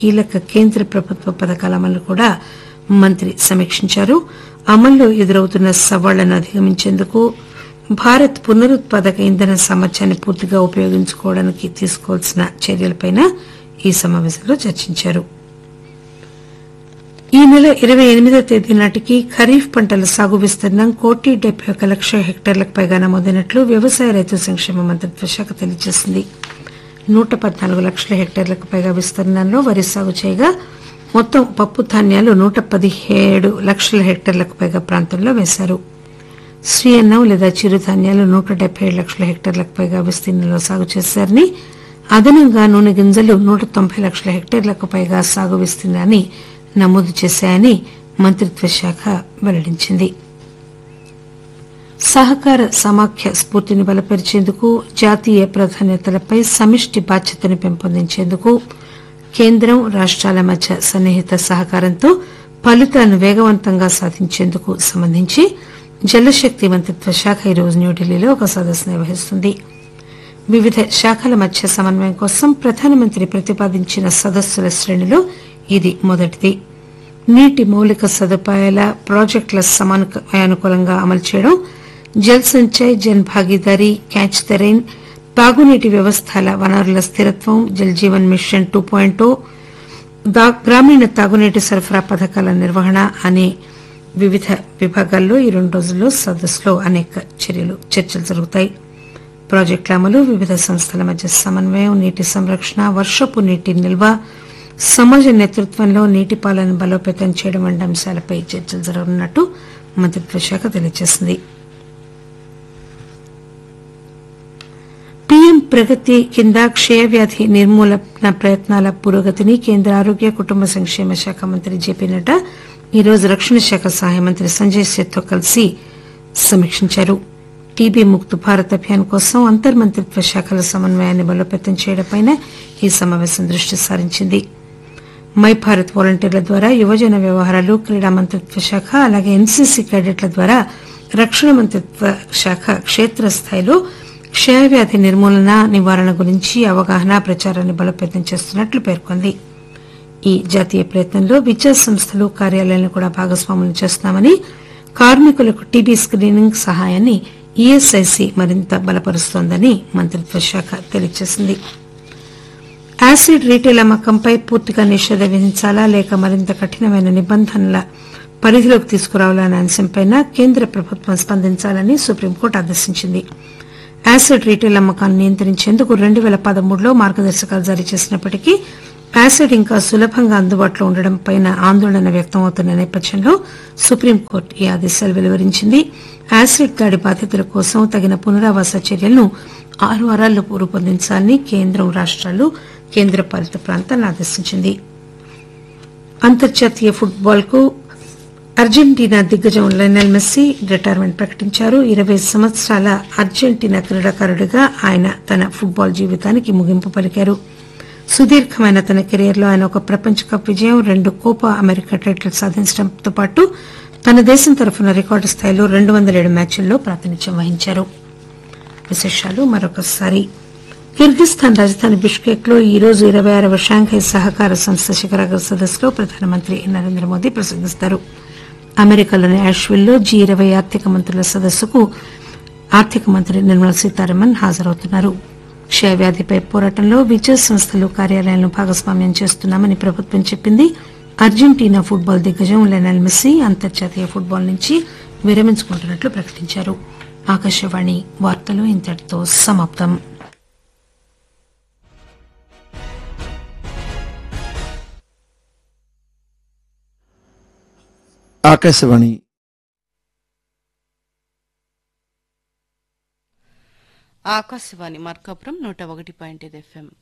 కీలక కేంద్ర ప్రభుత్వ పథకాల అమలును కూడా మంత్రి సమీక్షించారు అమల్లో ఎదురవుతున్న సవాళ్లను అధిగమించేందుకు భారత్ పునరుత్పాదక ఇంధన సామర్థ్యాన్ని పూర్తిగా ఉపయోగించుకోవడానికి తీసుకోవాల్సిన చర్యలపై ఈ సమావేశంలో చర్చించారు ఈ నెల ఇరవై ఎనిమిదో తేదీ నాటికి ఖరీఫ్ పంటల సాగు విస్తీర్ణం కోటి డెబ్బై ఒక లక్షల హెక్టార్లకు పైగా నమోదైనట్లు వ్యవసాయ రైతు సంక్షేమ మంత్రిత్వ శాఖ తెలియజేసింది నూట పద్నాలుగు లక్షల హెక్టార్లకు పైగా విస్తీర్ణంలో వరి సాగు చేయగా మొత్తం పప్పు ధాన్యాలు నూట పదిహేడు లక్షల హెక్టార్లకు పైగా ప్రాంతంలో వేశారు శ్రీ అన్నం లేదా చిరుధాన్యాలు నూట డెబ్బై ఏడు లక్షల హెక్టార్లకు పైగా విస్తీర్ణంలో సాగు చేశారని అదనంగా నూనె గింజలు నూట తొంభై లక్షల హెక్టార్లకు పైగా సాగు విస్తీర్ణాన్ని నమోదు చేశాయని మంత్రిత్వ శాఖ వెల్లడించింది సహకార సమాఖ్య స్ఫూర్తిని బలపరిచేందుకు జాతీయ ప్రాధాన్యతలపై సమిష్టి బాధ్యతను పెంపొందించేందుకు కేంద్రం రాష్టాల మధ్య సన్నిహిత సహకారంతో ఫలితాలను వేగవంతంగా సాధించేందుకు సంబంధించి జలశక్తి మంత్రిత్వ శాఖ ఈరోజు న్యూఢిల్లీలో ఒక సదస్సు నిర్వహిస్తుంది వివిధ శాఖల మధ్య సమన్వయం కోసం ప్రధానమంత్రి ప్రతిపాదించిన సదస్సుల శ్రేణిలో ఇది మొదటిది నీటి మౌలిక సదుపాయాల ప్రాజెక్టుల సమయానుకూలంగా అమలు చేయడం Jal Sanchay Jan Bhagidari catch the rain తాగునీటి వ్యవస్థల వనరుల స్థిరత్వం Jal Jeevan mission two point గ్రామీణ తాగునీటి సరఫరా పథకాల నిర్వహణ అనే వివిధ విభాగాల్లో ఈ రెండు రోజుల్లో సదస్సులో అనేక చర్యలు చర్చలు జరుగుతాయి ప్రాజెక్టుల అమలు వివిధ సంస్థల మధ్య సమన్వయం నీటి సంరక్షణ వర్షపు నీటి నిల్వ సమాజ నేతృత్వంలో నీటి పాలన బలోపేతం చేయడం వంటి అంశాలపై చర్చలు జరగనున్నట్టు మంత్రిత్వ శాఖ తెలియజేసింది పీఎం ప్రగతి కింద క్షయవ్యాధి నిర్మూలన ప్రయత్నాల పురోగతిని కేంద్ర ఆరోగ్య కుటుంబ సంక్షేమ శాఖ మంత్రి జేపీ నడ్డా ఈరోజు రక్షణ శాఖ సహాయ మంత్రి సంజయ్ సేత్తో కలిసి సమీక్షించారు టీబీ ముక్త్ భారత్ అభియాన్ కోసం అంతర్మంత్రిత్వ శాఖల సమన్వయాన్ని బలోపేతం చేయడంపై ఈ సమావేశం దృష్టి సారించింది మై భారత్ వాలంటీర్ల ద్వారా యువజన వ్యవహారాలు క్రీడా మంత్రిత్వ శాఖ అలాగే ఎన్సీసీ క్యాడెట్ల ద్వారా రక్షణ మంత్రిత్వ శాఖ క్షేత్రస్థాయిలో క్షయవ్యాధి నిర్మూలన నివారణ గురించి అవగాహన ప్రచారాన్ని బలోపేతం చేస్తున్నట్లు పేర్కొంది ఈ జాతీయ ప్రయత్నంలో విద్యా సంస్థలు కార్యాలయాలను కూడా భాగస్వాములు చేస్తున్నామని కార్మికులకు టీబీ స్క్రీనింగ్ సహాయాన్ని ఈఎస్ఐసి మరింత బలపరుస్తోందని మంత్రిత్వ శాఖ తెలియజేసింది యాసిడ్ రీటైల్ అమ్మకంపై పూర్తిగా నిషేధం విధించాలా లేక మరింత కఠినమైన నిబంధనల పరిధిలోకి తీసుకురావాలనే అంశంపై కేంద్ర ప్రభుత్వం స్పందించాలని సుప్రీంకోర్టు ఆదేశించింది యాసిడ్ రీటైల్ అమ్మకాన్ని నియంత్రించేందుకు రెండు పేల పదమూడులో మార్గదర్శకాలు జారీ చేసినప్పటికీ యాసిడ్ ఇంకా సులభంగా అందుబాటులో ఉండడంపై ఆందోళన వ్యక్తమవుతున్న నేపథ్యంలో సుప్రీంకోర్టు ఈ ఆదేశాలు వెలువరించింది యాసిడ్ దాడి బాధితుల కోసం తగిన పునరావాస చర్యలను ఆరు వారాల్లో రూపొందించాలని కేంద్రం రాష్టాలు కేంద్రపాలిత ప్రాంతాలను ఆదేశించింది అంతర్జాతీయ ఫుట్బాల్ కు అర్జెంటీనా దిగ్గజం లయనల్ మెస్సీ రిటైర్మెంట్ ప్రకటించారు ఇరవై సంవత్సరాల అర్జెంటీనా క్రీడాకారుడిగా ఆయన తన ఫుట్బాల్ జీవితానికి ముగింపు పలికారు సుదీర్ఘమైన తన కెరీర్లో ఆయన ఒక ప్రపంచ కప్ విజయం రెండు కోపా అమెరికా టైటిల్ సాధించడంతో పాటు తన దేశం తరఫున రికార్డు స్థాయిలో రెండు వందల ఏడు మ్యాచ్ల్లో ప్రాతినిధ్యం వహించారు విశేషాలు మరొకసారి కిర్గిస్థాన్ రాజధాని బిష్కేక్ లో ఈ రోజు ఇరవై ఆరవ షాంఘై సహకార సంస్థ శిఖరాగ్ర సదస్సులో ప్రధానమంత్రి నరేంద్ర మోదీ ప్రసంగిస్తారు అమెరికాలోని యాష్విల్లో జీ ఇరవై ఆర్థిక మంత్రుల సదస్సుకు ఆర్థిక మంత్రి నిర్మలా సీతారామన్ హాజరవుతున్నారు క్షయవ్యాధిపై పోరాటంలో విద్యా సంస్థలు కార్యాలయాలను భాగస్వామ్యం చేస్తున్నామని ప్రభుత్వం చెప్పింది అర్జెంటీనా ఫుట్బాల్ దిగ్గజం లెనల్ మెస్సీ అంతర్జాతీయ ఫుట్బాల్ నుంచి విరమించుకుంటున్నట్లు ప్రకటించారు ఆకాశవాణి వార్తలు ఇంతటితో సమాప్తం ఆకాశవాణి ఆకాశవాణి మార్కాపురం నూట ఒకటి పాయింట్ ఐదు ఎఫ్ఎం